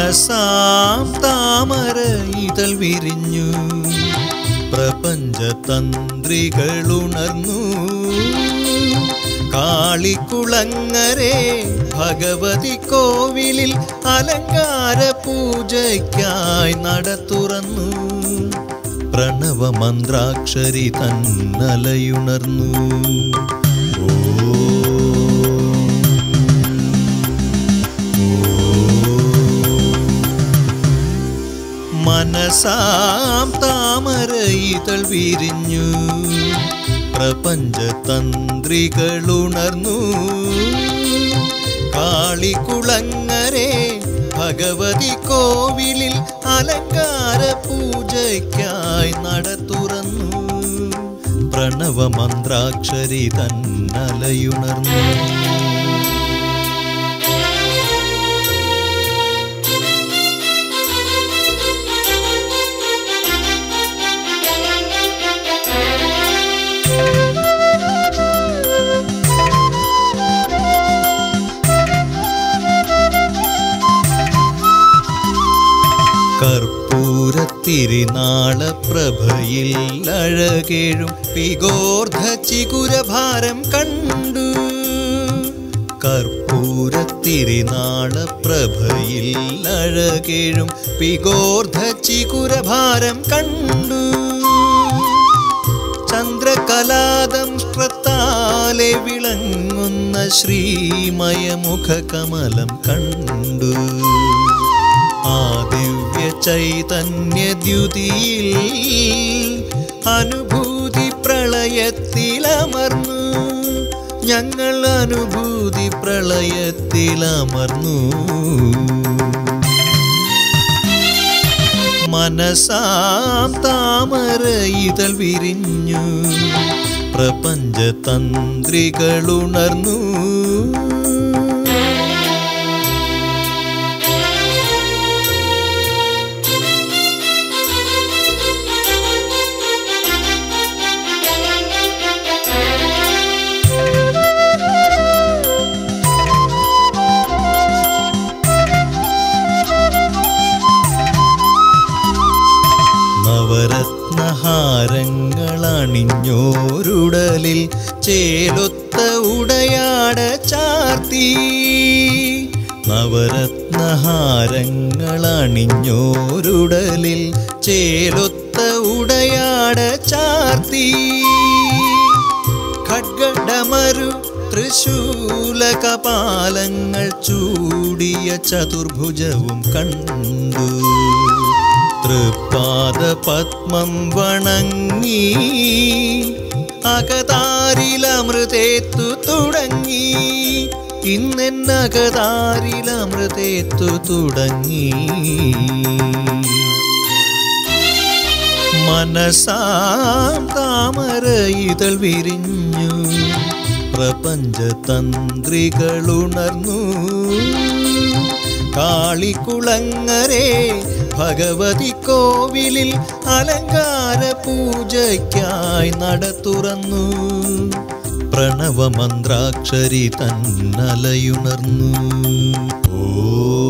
മനസാം താമര ഇതൾ വിരിഞ്ഞു പ്രപഞ്ച തന്ത്രികളുണർന്നു കാളിക്കുളങ്ങരെ ഭഗവതി കോവിലിൽ അലങ്കാര പൂജയ്ക്കായി നട തുറന്നു പ്രണവമന്ത്രാക്ഷരി തന്നലയുണർന്നു മനസാം താമര ഇതൾ വിരിഞ്ഞു പ്രപഞ്ച തന്ത്രികളുണർന്നു കാളികുളങ്ങരെ ഭഗവതി കോവിലിൽ അലങ്കാര പൂജയ്ക്കായി നട തുറന്നു പ്രണവമന്ത്രാക്ഷരി തന്നലയുണർന്നു കർപ്പൂരത്തിരിനാള പ്രഭയിൽ അഴകേഴും പിഗോർധ ചികുരഭാരം കണ്ടു കർപ്പൂരത്തിരിനാള പ്രഭയിൽ അഴകേഴും പിഗോർധ ചികുരഭാരം കണ്ടു ചന്ദ്രകലാദംഷ്ട്രത്താലെ വിളങ്ങുന്ന ശ്രീമയമുഖകമലം കണ്ടു ആ ദിവ്യ ചൈതന്യദ്യുതിയിൽ അനുഭൂതി പ്രളയത്തിലമർന്നു ഞങ്ങൾ അനുഭൂതി പ്രളയത്തിലമർന്നു മനസാം താമര ഇതൾ വിരിഞ്ഞു പ്രപഞ്ച തന്ത്രികളുണർന്നു നവരത്നഹാരങ്ങളണിഞ്ഞോരുടലിൽ ചേലൊത്ത ഉടയാട ചാർത്തി നവരത്നഹാരങ്ങളണിഞ്ഞോരുടലിൽ ചേലൊത്ത ഉടയാട ചാർത്തി ഖഡ്ഗഡമരു തൃശൂല കപാലങ്ങൾ ചൂടിയ ചതുർഭുജവും കണ്ടു തൃപ്പാദ പത്മം വണങ്ങി അകതാരിലമൃതേത്തു തുടങ്ങി ഇന്നെന്നകതാരിലമൃതേത്തു തുടങ്ങി മനസാം താമര ഇതൾ വിരിഞ്ഞു പ്രപഞ്ച തന്ത്രികളുണർന്നു കാളികുളങ്ങരെ ഭഗവതി കോവിലിൽ അലങ്കാര പൂജയ്ക്കായി നട തുറന്നു പ്രണവമന്ത്രാക്ഷരി തന്നലയുണർന്നു ഓ